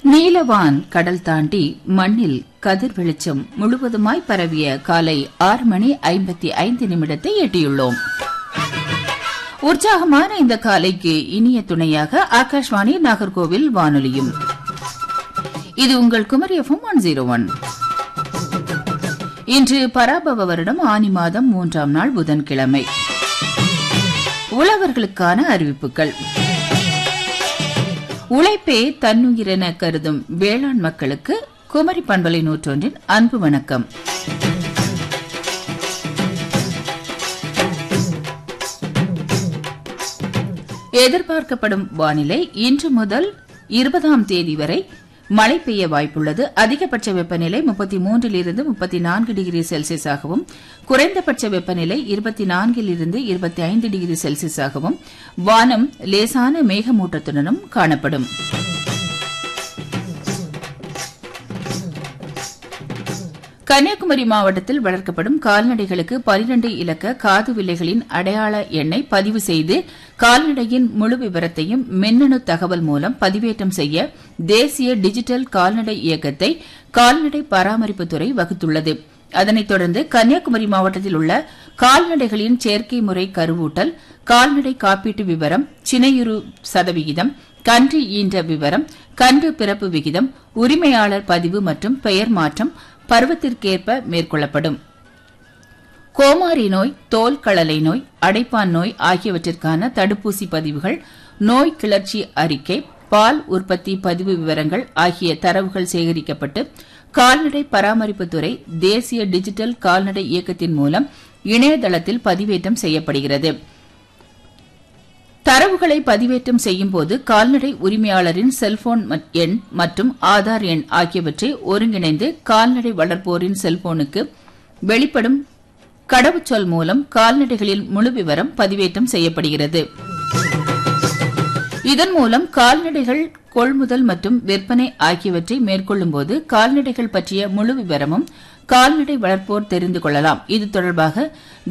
நீலவான் கடல் தாண்டி மண்ணில் கதிர் வெளிச்சம் முழுவதுமாய் பரவிய காலை ஆறு மணி ஐம்பத்தி ஐந்து நிமிடத்தை எட்டியுள்ளோம் உற்சாகமான இந்த காலைக்கு இனிய துணையாக ஆகாஷ்வாணி நாகர்கோவில் வானொலியும் இது உங்கள் Kumari FM one zero one இன்று பராபவ வருடம் ஆனி மாதம் மூன்றாம் நாள் புதன்கிழமை உழவர்களுக்கான அறிவிப்புகள் உழைப்பே தன்னுயிரென கருதும் வேளாண் மக்களுக்கு குமரி பண்பலை நூற்றொன்றின் அன்பு வணக்கம் எதிர்பார்க்கப்படும் வானிலை இன்று முதல் இருபதாம் தேதி வரை மழை பெய்ய வாய்ப்புள்ளது அதிகபட்ச வெப்பநிலை முப்பத்தி மூன்றிலிருந்து முப்பத்தி நான்கு டிகிரி செல்சியஸாகவும் குறைந்தபட்ச வெப்பநிலை இருபத்தி நான்கிலிருந்து இருபத்தி ஐந்து டிகிரி செல்சியஸாகவும் வானம் லேசான மேகமூட்டத்துடனும் காணப்படும் கன்னியாகுமரி மாவட்டத்தில் வளர்க்கப்படும் கால்நடைகளுக்கு பனிரண்டு இலக்க காது வில்லைகளின் அடையாள எண்ணை பதிவு செய்து கால்நடையின் முழு விவரத்தையும் மின்னணு தகவல் மூலம் பதிவேற்றம் செய்ய தேசிய டிஜிட்டல் கால்நடை இயக்கத்தை கால்நடை பராமரிப்புத்துறை வகுத்துள்ளது அதனைத் தொடர்ந்து கன்னியாகுமரி மாவட்டத்தில் உள்ள கால்நடைகளின் செயற்கை முறை கருவூட்டல் கால்நடை காப்பீட்டு விவரம் சினையுறு சதவிகிதம் கன்று ஈன்ற விவரம் கன்று பிறப்பு விகிதம் உரிமையாளர் பதிவு மற்றும் பெயர் மாற்றம் பருவத்திற்கேற்ப மேற்கொள்ளப்படும் கோமாரி நோய் தோல் களலை நோய் அடைப்பான் நோய் ஆகியவற்றிற்கான தடுப்பூசி பதிவுகள் நோய் கிளர்ச்சி அறிக்கை பால் உற்பத்தி பதிவு விவரங்கள் ஆகிய தரவுகள் சேகரிக்கப்பட்டு கால்நடை பராமரிப்புத்துறை தேசிய டிஜிட்டல் கால்நடை இயக்கத்தின் மூலம் இணையதளத்தில் பதிவேற்றம் செய்யப்படுகிறது தரவுகளை பதிவேற்றம் செய்யும் போது கால்நடை உரிமையாளரின் செல்போன் எண் மற்றும் ஆதார் எண் ஆகியவற்றை ஒருங்கிணைந்து கால்நடை வளர்ப்போரின் செல்போனுக்கு வெளிப்படும் கடவுச்சொல் மூலம் கால்நடைகளின் முழு விவரம் பதிவேற்றம் செய்யப்படுகிறது இதன் மூலம் கால்நடைகள் கொள்முதல் மற்றும் விற்பனை ஆகியவற்றை மேற்கொள்ளும்போது கால்நடைகள் பற்றிய முழு விவரமும் கால்நடை வளர்ப்போர் தெரிந்து கொள்ளலாம் இது தொடர்பாக